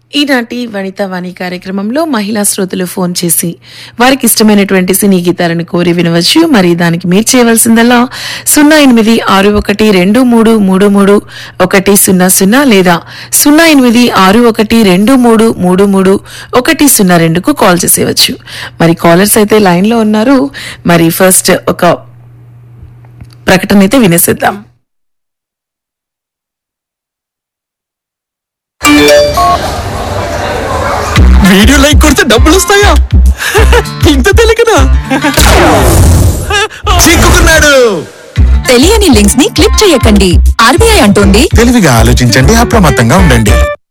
ఈనాటి వనిత వాణి కార్యక్రమంలో మహిళా శ్రోతలు ఫోన్ చేసి వారికి ఇష్టమైనటువంటి సినీ గీతాలను కోరి వినవచ్చు మరి దానికి మీరు చేయవలసిందల్లా సున్నా ఎనిమిది ఆరు ఒకటి రెండు మూడు మూడు మూడు ఒకటి సున్నా సున్నా లేదా సున్నా ఎనిమిది ఆరు ఒకటి రెండు మూడు మూడు మూడు ఒకటి సున్నా రెండుకు కాల్ చేసేయవచ్చు మరి కాలర్స్ అయితే లైన్లో ఉన్నారు మరి ఫస్ట్ ఒక ప్రకటన అయితే వినేసేద్దాం వీడియో లైక్ కొడితే డబ్బులు వస్తాయా ఇంత తెలియకనా చిక్కుకున్నాడు తెలియని లింక్స్ ని క్లిక్ చేయకండి ఆర్బీఐ అంటోంది తెలివిగా ఆలోచించండి అప్రమత్తంగా ఉండండి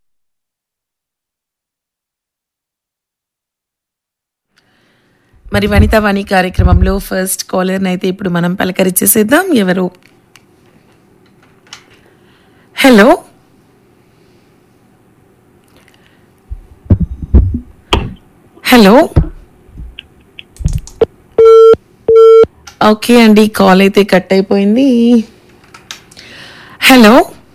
మరి వనితా వాణి కార్యక్రమంలో ఫస్ట్ కాలర్ అయితే ఇప్పుడు మనం పలకరించేసేద్దాం ఎవరు హలో హలో ఓకే అండి కాల్ అయితే కట్ అయిపోయింది హలో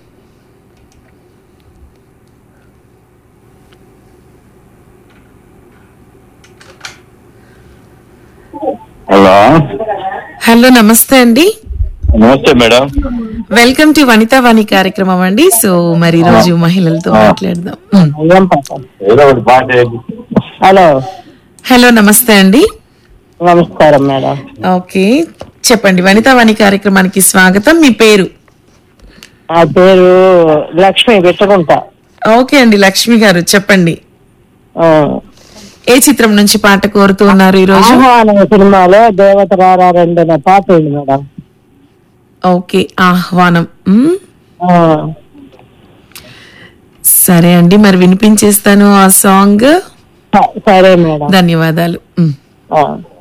హలో హలో నమస్తే అండి నమస్తే madam welcome to Vanitha Vani కార్యక్రమం అండి సో మరి ఈ రోజు మహిళలతో మాట్లాడదాం ఉమ్. ఏదో ఒకటి పాట వేయండి. హలో హలో నమస్తే అండి నమస్కారం మేడం ఓకే చెప్పండి వనితా వాణి కార్యక్రమానికి స్వాగతం మీ పేరు నా పేరు లక్ష్మి పెట్టుకుంటా ఓకే అండి లక్ష్మి గారు చెప్పండి ఆ, ఏ చిత్రం నుంచి పాట కోరుతూ ఉన్నారు ఈ రోజు ఆహ్వానం సినిమాలో దేవత రారా రెండు అనే పాట ఉంది మేడం ఓకే ఆహ్వానం ఉమ్. ఆ, సరే అండి మరి వినిపించేస్తాను ఆ సాంగ్ స- సరే మేడం ధన్యవాదాలు ఉమ్. ఆ.